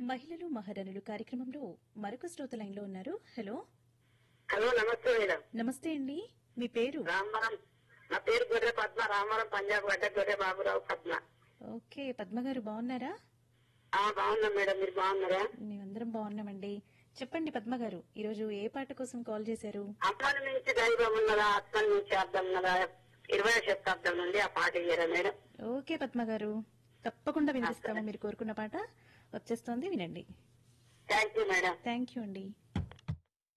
మహిళలు మహారాణులు కార్యక్రమంలో మరొక శ్రోత లైన్ లో ఉన్నారు హలో హలో నమస్తే మేడం నమస్తే అండి మీ పేరు రామవరం నా పేరు గొర్రె పద్మ రామవరం పంజాబ్ గడ్డ గొర్రె బాబురావు పద్మ ఓకే పద్మ గారు బాగున్నారా ఆ బాగున్నాం మేడం మీరు బాగున్నారా మేమందరం బాగున్నామండి చెప్పండి పద్మ గారు ఈరోజు ఏ పాట కోసం కాల్ చేశారు అమ్మల నుంచి దైవం ఉన్నదా అత్తల నుంచి అర్థం ఉన్నదా ఇరవై శతాబ్దం నుండి ఆ పాట ఇయ్యారా మేడం ఓకే పద్మ గారు తప్పకుండా వినిపిస్తాము మీరు కోరుకున్న పాట వచ్చేస్తోంది వినండి thank you madam thank you అండి